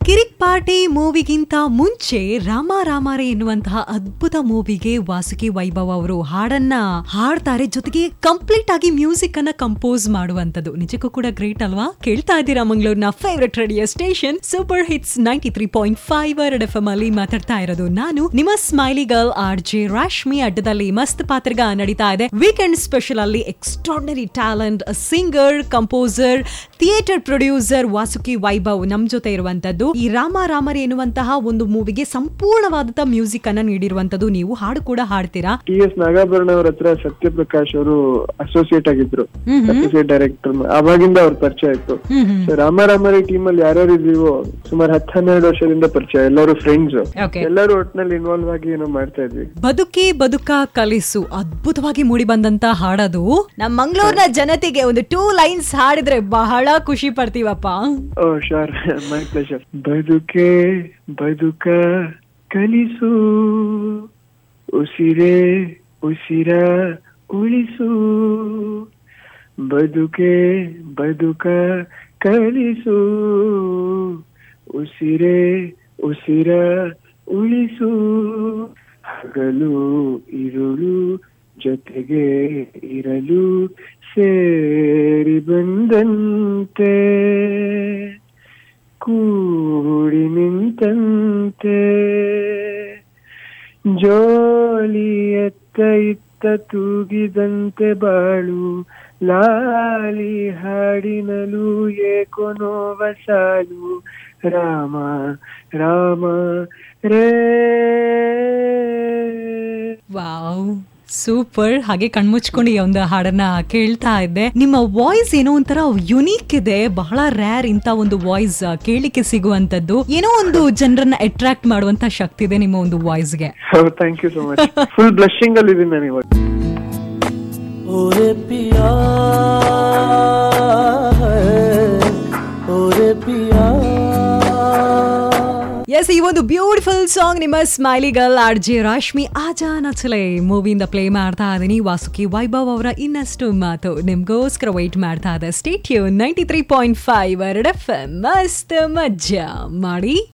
ಕಿರಿಕ್ party ಮೂವಿಗಿಂತ ಮುಂಚೆ ರಾಮ ರಾಮಾರೆ ಎನ್ನುವಂತಹ ಅದ್ಭುತ ಮೂವಿಗೆ ವಾಸುಕಿ ವೈಭವ್ ಅವರು ಹಾಡನ್ನ ಹಾಡ್ತಾರೆ ಜೊತೆಗೆ ಕಂಪ್ಲೀಟ್ ಆಗಿ ಮ್ಯೂಸಿಕ್ ಅನ್ನ ಕಂಪೋಸ್ ಮಾಡುವಂತದ್ದು ನಿಜಕ್ಕೂ ಕೂಡ ಗ್ರೇಟ್ ಅಲ್ವಾ ಕೇಳ್ತಾ ಇದ್ದೀರಾ ಮಂಗಳೂರಿನ favourite radio station super hits ninety three point five Red F M ಅಲ್ಲಿ ಮಾತಾಡ್ತಾ ಇರೋದು ನಾನು ನಿಮ್ಮ smiley girl R J Rashmi ಅಡ್ಡದಲ್ಲಿ ಮಸ್ತ್ ಪಾತ್ರಗ ನಡೀತಾ ಇದೆ ವೀಕೆಂಡ್ ಸ್ಪೆಷಲ್ ಅಲ್ಲಿ extraordinary talent singer composer theatre producer Vasuki Vaibhav ನಮ್ ಜೊತೆ ಇರುವಂತದ್ದು ಈ ರಾಮ ರಾಮರಿ ಎನ್ನುವಂತಹ ಒಂದು ಮೂವಿಗೆ ಸಂಪೂರ್ಣವಾದಂತಹ ಮ್ಯೂಸಿಕ್ ಅನ್ನ ನೀಡಿರುವಂತದ್ದು ನೀವು ಹಾಡು ಕೂಡ ಹಾಡ್ತೀರಾ ಟಿ ಎಸ್ ನಾಗಾಭರಣ ಅವ್ರ ಹತ್ರ ಸತ್ಯಪ್ರಕಾಶ್ ಅವರು ಅಸೋಸಿಯೇಟ್ ಆಗಿದ್ರು ಹ್ಮ್ ಹ್ಮ್. ಅಸೋಸಿಯೇಟ್ ಡೈರೆಕ್ಟರ್ ಅವಾಗಿಂದ ಅವ್ರ ಪರಿಚಯ ಆಯ್ತು ಹ್ಮ್ ಹ್ಮ್ So, ರಾಮಾರಾಮರಿ ಟೀಮ್ ಅಲ್ಲಿ ಯಾರ್ಯಾರು ಇದೀವೋ ಸುಮಾರು ಹತ್ತು ಹನ್ನೆರಡು ವರ್ಷದಿಂದ ಪರಿಚಯ ಎಲ್ಲರೂ ಫ್ರೆಂಡ್ಸ್ Okay. ಎಲ್ಲರೂ ಒಟ್ನಲ್ಲಿ ಇನ್ವಾಲ್ವ್ ಆಗಿ ಏನೋ ಮಾಡ್ತಾ ಇದ್ವಿ ಬದುಕಿ ಬದುಕ ಕಲಿಸು ಅದ್ಭುತವಾಗಿ ಮೂಡಿ ಬಂದಂತ ಹಾಡದು ನಮ್ಮ ಮಂಗಳೂರಿನ ಜನತೆಗೆ ಒಂದು ಟೂ ಲೈನ್ಸ್ ಹಾಡಿದ್ರೆ ಬಹಳ ಖುಷಿ ಪಡ್ತೀವಪ್ಪ ಓ ಶೋರ್ ಮೈ ಪ್ಲೆಷರ್ ಬದುಕೆ ಬದುಕ ಕಲಿಸು ಉಸಿರೇ ಉಸಿರ ಉಳಿಸು ಬದುಕೆ ಬದುಕ ಕಲಿಸು ಉಸಿರೇ ಉಸಿರ ಉಳಿಸು ಹಗಲು ಇರುಳು ಜೊತೆಗೆ ಇರಲು ಸೇರಿ ಬಂದಂತೆ ಕೂಡಿ ನಿಂತಂತೆ ಜೋಲಿ ಎತ್ತ ಇತ್ತ ತೂಗಿದಂತೆ ಬಾಳು ಲಾಲಿ ಹಾಡಿನಲು ಏಕೋ ನೋವ ಸಾಲು ರಾಮ ರಾಮ ರೇ ವಾವ್ ಸೂಪರ್ ಹಾಗೆ ಕಣ್ಮುಚ್ಕೊಂಡು ಈ ಒಂದು ಹಾಡನ್ನ ಕೇಳ್ತಾ ಇದ್ದೆ ನಿಮ್ಮ ವಾಯ್ಸ್ ಏನೋ ಒಂಥರ ಯುನೀಕ್ ಇದೆ ಬಹಳ ರ್ಯಾರ್ ಇಂತ ಒಂದು ವಾಯ್ಸ್ ಕೇಳಿಕ್ಕೆ ಸಿಗುವಂತದ್ದು ಏನೋ ಒಂದು ಜನರನ್ನ ಅಟ್ರಾಕ್ಟ್ ಮಾಡುವಂತ ಶಕ್ತಿ ಇದೆ ನಿಮ್ಮ ಒಂದು ವಾಯ್ಸ್ಗೆ thank you so much full blushing ಅಲ್ಲಿ ಇದೀನಿ ನಾನು ಇವಾಗ ओरे पिया ओरे पिया ಎಸ್ ಈ ಒಂದು ಬ್ಯೂಟಿಫುಲ್ ಸಾಂಗ್ ನಿಮ್ಮ smiley girl R J Rashmi Aaja Nachle ಮೂವಿಯಿಂದ ಪ್ಲೇ ಮಾಡ್ತಾ ಇದೀನಿ ವಾಸುಕಿ ವೈಭವ್ ಅವರ ಇನ್ನಷ್ಟು ಮಾತು ನಿಮ್ಗೋಸ್ಕರ ವೈಟ್ ಮಾಡ್ತಾ ಇದೆ stay tuned ninety three point five Red F ಮಸ್ತ್ ಮಜ್ಜಾ ಮಾಡಿ